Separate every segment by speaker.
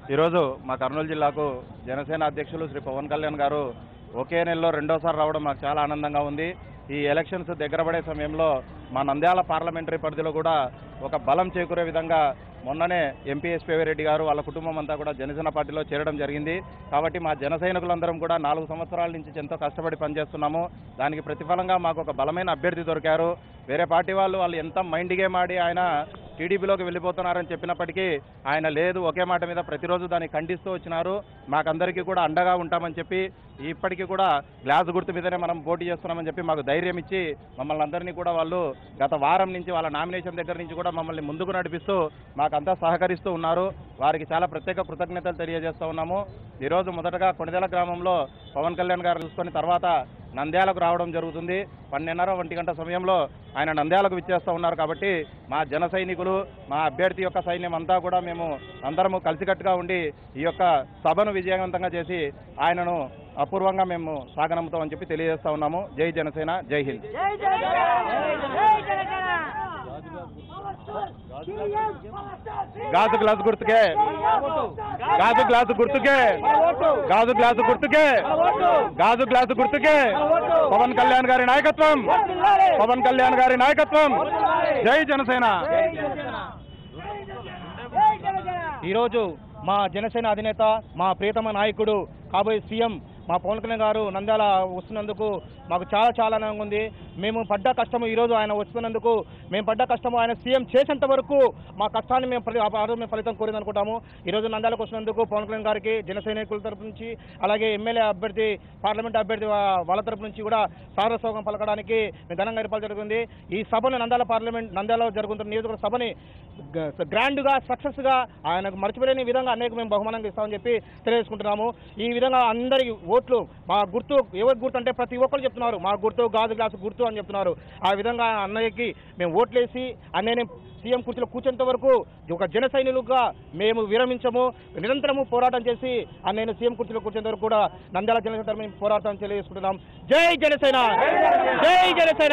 Speaker 1: ఈరోజు మా కర్నూలు జిల్లాకు జనసేన అధ్యక్షులు శ్రీ పవన్ కళ్యాణ్ గారు ఒకే నెలలో రెండోసారి రావడం మాకు చాలా ఆనందంగా ఉంది ఈ ఎలక్షన్స్ దగ్గర పడే సమయంలో మా నంద్యాల పార్లమెంటరీ పరిధిలో కూడా ఒక బలం చేకూరే విధంగా మొన్ననే ఎంపీ ఎస్పీ రెడ్డి గారు వాళ్ళ కుటుంబం అంతా కూడా జనసేన పార్టీలో చేరడం జరిగింది కాబట్టి మా జన సైనికులందరం కూడా నాలుగు సంవత్సరాల నుంచి ఎంతో కష్టపడి పనిచేస్తున్నాము దానికి ప్రతిఫలంగా మాకు ఒక బలమైన అభ్యర్థి దొరికారు వేరే పార్టీ వాళ్ళు వాళ్ళు ఎంత మైండ్ గేమ్ ఆడి ఆయన టీడీపీలోకి వెళ్ళిపోతున్నారని చెప్పినప్పటికీ ఆయన లేదు ఒకే మాట మీద ప్రతిరోజు దాన్ని ఖండిస్తూ వచ్చినారు మాకందరికీ కూడా అండగా ఉంటామని చెప్పి ఇప్పటికీ కూడా గ్లాస్ గుర్తు మీదనే మనం పోటీ చేస్తున్నామని చెప్పి మాకు ధైర్యం ఇచ్చి మమ్మల్ని అందరినీ కూడా వాళ్ళు గత వారం నుంచి వాళ్ళ నామినేషన్ దగ్గర నుంచి కూడా మమ్మల్ని ముందుకు నడిపిస్తూ మాకంతా సహకరిస్తూ ఉన్నారు వారికి చాలా ప్రత్యేక కృతజ్ఞతలు తెలియజేస్తూ ఉన్నాము ఈరోజు మొదటగా కొణిదెల గ్రామంలో పవన్ కళ్యాణ్ గారు చూసుకొని తర్వాత నంద్యాలకు రావడం జరుగుతుంది పన్నెండున్నర ఒంటి గంట సమయంలో ఆయన నంద్యాలకు విచ్చేస్తూ ఉన్నారు కాబట్టి మా జన సైనికులు మా అభ్యర్థి యొక్క సైన్యం అంతా కూడా మేము అందరము కలిసికట్టుగా ఉండి ఈ యొక్క సభను విజయవంతంగా చేసి ఆయనను అపూర్వంగా మేము సాగనమ్ముతామని చెప్పి తెలియజేస్తా ఉన్నాము జై జనసేన జై హింద్ గాజు గ్లాసు గుర్తుకే గాజు గ్లాసు గుర్తుకే గాజు గ్లాసు గుర్తుకే గాజు గ్లాసు గుర్తుకే పవన్ కళ్యాణ్ గారి నాయకత్వం పవన్ కళ్యాణ్ గారి నాయకత్వం జై జనసేన
Speaker 2: ఈరోజు మా జనసేన అధినేత మా ప్రియతమ నాయకుడు కాబోయే సీఎం మా పవన్ కళ్యాణ్ గారు నంద్యాల వస్తున్నందుకు మాకు చాలా చాలా ఆనందంగా ఉంది మేము పడ్డ కష్టము ఈరోజు ఆయన వస్తున్నందుకు మేము పడ్డ కష్టము ఆయన సీఎం చేసేంత వరకు మా కష్టాన్ని మేము ఫలి- ఆ రోజు మేము ఫలితం కోరింది అనుకుంటాము ఈరోజు నంద్యాలకు వస్తున్నందుకు పవన్ కళ్యాణ్ గారికి జన సైనికుల తరపు నుంచి అలాగే ఎమ్మెల్యే అభ్యర్థి పార్లమెంట్ అభ్యర్థి వా- వాళ్ళ తరపు నుంచి కూడా సారస్వగం పలకడానికి మేము ఘనంగా ఏర్పాటు జరుగుతుంది ఈ సభను నంద్యాల పార్లమెంట్ నంద్యాలలో జరుగుతున్న నియోజకవర్గ సభని గ- గ్రాండ్గా సక్సెస్గా ఆయనకు మర్చిపోలేని విధంగా అనేక మేము బహుమానంగా ఇస్తామని చెప్పి తెలియజేసుకుంటున్నాము ఈ విధంగా అందరి ఓట్లు మా గుర్తు ఎవరి గుర్తు అంటే ప్రతి ఒక్కరు చెప్తున్నారు మా గుర్తు గాజు గ్లాసు గుర్తు అని చెప్తున్నారు ఆ విధంగా అన్నయ్యకి మేము ఓట్లేసి అన్నయ్యని సీఎం కుర్చీలో కూర్చుంత వరకు ఒక జన సైనికులుగా మేము విరమించము నిరంతరము పోరాటం చేసి అన్నయ్యను సీఎం కుర్చీలో కూర్చుంత వరకు కూడా నంద్యాల జనసేన తరపున మేము పోరాటం తెలియజేసుకుంటున్నాం జై జనసేన జై జనసేన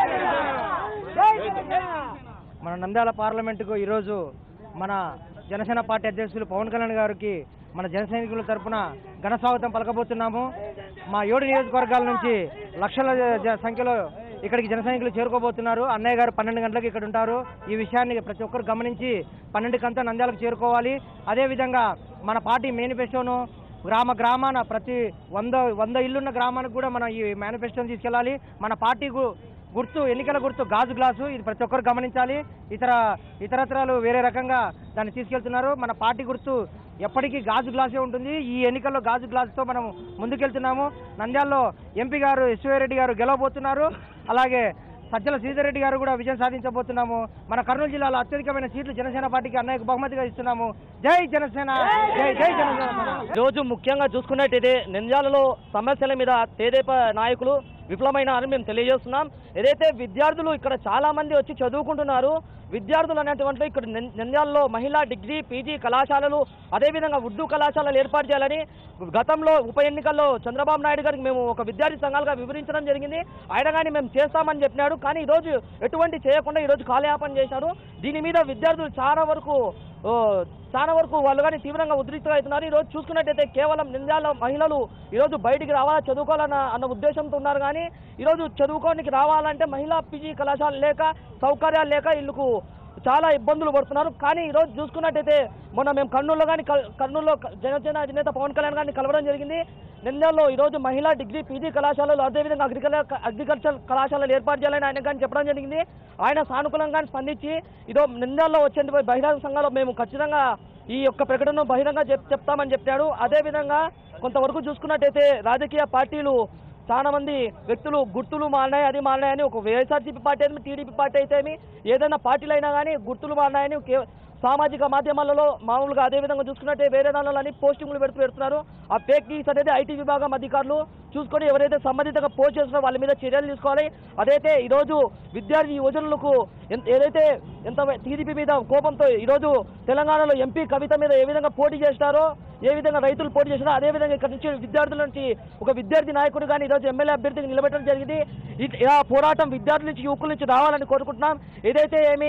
Speaker 3: మన నంద్యాల పార్లమెంటుకు ఈరోజు మన జనసేన పార్టీ అధ్యక్షులు పవన్ కళ్యాణ్ గారికి మన జన సైనికుల తరపున ఘన స్వాగతం పలకబోతున్నాము మా ఏడు నియోజకవర్గాల నుంచి లక్షల జ- సంఖ్యలో ఇక్కడికి జన సైనికులు చేరుకోబోతున్నారు అన్నయ్య గారు పన్నెండు గంటలకు ఇక్కడ ఉంటారు ఈ విషయాన్ని ప్రతి ఒక్కరు గమనించి పన్నెండుకంతా నంద్యాలకు చేరుకోవాలి అదేవిధంగా మన పార్టీ మేనిఫెస్టోను గ్రామ గ్రామాన ప్రతి వంద వంద ఇల్లున్న గ్రామానికి కూడా మనం ఈ మేనిఫెస్టోని తీసుకెళ్ళాలి మన పార్టీ గు- గుర్తు ఎన్నికల గుర్తు గాజు గ్లాసు ఇది ప్రతి ఒక్కరు గమనించాలి ఇతర ఇతరత్రాలు వేరే రకంగా దాన్ని తీసుకెళ్తున్నారు మన పార్టీ గుర్తు ఎప్పటికీ గాజు గ్లాసే ఉంటుంది ఈ ఎన్నికల్లో గాజు గ్లాసుతో మనం ముందుకెళ్తున్నాము నంద్యాలలో ఎంపీ గారు రెడ్డి గారు గెలవబోతున్నారు అలాగే సజ్జల శ్రీధర్ రెడ్డి గారు కూడా విజయం సాధించబోతున్నాము మన కర్నూలు జిల్లాలో అత్యధికమైన సీట్లు జనసేన పార్టీకి అన్నయ్యకు బహుమతిగా ఇస్తున్నాము జై జనసేన జై జై జనసేన
Speaker 2: రోజు ముఖ్యంగా చూసుకున్నట్టయితే నింజాలలో సమస్యల మీద తేదేపా నాయకులు విఫలమైనారని మేము తెలియజేస్తున్నాం ఏదైతే విద్యార్థులు ఇక్కడ చాలా మంది వచ్చి చదువుకుంటున్నారు విద్యార్థులు అనేటువంటి ఇక్కడ నిం- నంద్యాలలో మహిళా డిగ్రీ పీజీ కళాశాలలు అదేవిధంగా ఉర్దూ కళాశాలలు ఏర్పాటు చేయాలని గతంలో ఉప ఎన్నికల్లో చంద్రబాబు నాయుడు గారికి మేము ఒక విద్యార్థి సంఘాలుగా వివరించడం జరిగింది ఆయన కానీ మేము చేస్తామని చెప్పినాడు కానీ ఈరోజు ఎటువంటి చేయకుండా ఈరోజు కాలయాపన చేశారు దీని మీద విద్యార్థులు చాలా వరకు ఓ, చాలా వరకు వాళ్ళు కానీ తీవ్రంగా ఉద్రిక్తులు అవుతున్నారు ఈరోజు చూసుకున్నట్టయితే కేవలం నింద్యాల మహిళలు ఈరోజు బయటికి రావాలా చదువుకోవాలన్న అన్న ఉద్దేశంతో ఉన్నారు కానీ ఈరోజు చదువుకోనికి రావాలంటే మహిళా పీజీ కళాశాల లేక సౌకర్యాలు లేక వీళ్ళకు చాలా ఇబ్బందులు పడుతున్నారు కానీ ఈరోజు చూసుకున్నట్టయితే మొన్న మేము కర్నూలులో కానీ కర్నూలులో క- జనసేన అధినేత పవన్ కళ్యాణ్ గారిని కలవడం జరిగింది నింద్యాలలో ఈరోజు మహిళా డిగ్రీ పీజీ కళాశాలలు అదేవిధంగా అగ్రికల్చర్ అగ్రికల్చర్ కళాశాలలు ఏర్పాటు చేయాలని ఆయన కానీ చెప్పడం జరిగింది ఆయన సానుకూలంగా స్పందించి ఇదో నింద్యాలలో వచ్చే బహిరంగ సంఘాలు మేము ఖచ్చితంగా ఈ యొక్క ప్రకటనను బహిరంగ చెప్ చెప్తామని చెప్పాడు అదేవిధంగా కొంతవరకు చూసుకున్నట్టయితే రాజకీయ పార్టీలు చాలా మంది వ్యక్తులు గుర్తులు మారినాయి అది మారినాయని ఒక వైఎస్ఆర్సీపీ పార్టీ అయితే టీడీపీ పార్టీ అయితే ఏదైనా పార్టీలు అయినా కానీ గుర్తులు మారినాయని కే- సామాజిక మాధ్యమాలలో మామూలుగా అదే విధంగా చూసుకున్నట్టే వేరే దానిలో అని పోస్టింగ్లు పెడుతూ పెడుతున్నారు ఆ ఫేక్ న్యూస్ అనేది ఐటీ విభాగం అధికారులు చూసుకొని ఎవరైతే సంబంధితంగా పోస్ట్ చేస్తున్నారో వాళ్ళ మీద చర్యలు తీసుకోవాలి అదైతే ఈరోజు విద్యార్థి యువజనులకు ఎంత- ఏదైతే ఎంత టీడీపీ మీద కోపంతో ఈరోజు తెలంగాణలో ఎంపీ కవిత మీద ఏ విధంగా పోటీ చేస్తారో ఏ విధంగా రైతులు పోటీ చేసినా అదే విధంగా ఇక్కడ నుంచి విద్యార్థుల నుంచి ఒక విద్యార్థి నాయకుడు కానీ ఈరోజు ఎమ్మెల్యే అభ్యర్థికి నిలబెట్టడం జరిగింది ఇట్- ఆ పోరాటం విద్యార్థుల నుంచి యువకుల నుంచి రావాలని కోరుకుంటున్నాం ఏదైతే ఏమి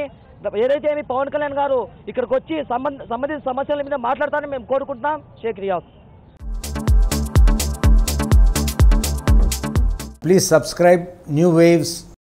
Speaker 2: ఏదైతే ఏమి పవన్ కళ్యాణ్ గారు ఇక్కడికి వచ్చి సంబంధ సంబంధిత సమస్యల మీద మాట్లాడతారని మేము కోరుకుంటున్నాం Sheikh Riyaz
Speaker 4: Please subscribe New Waves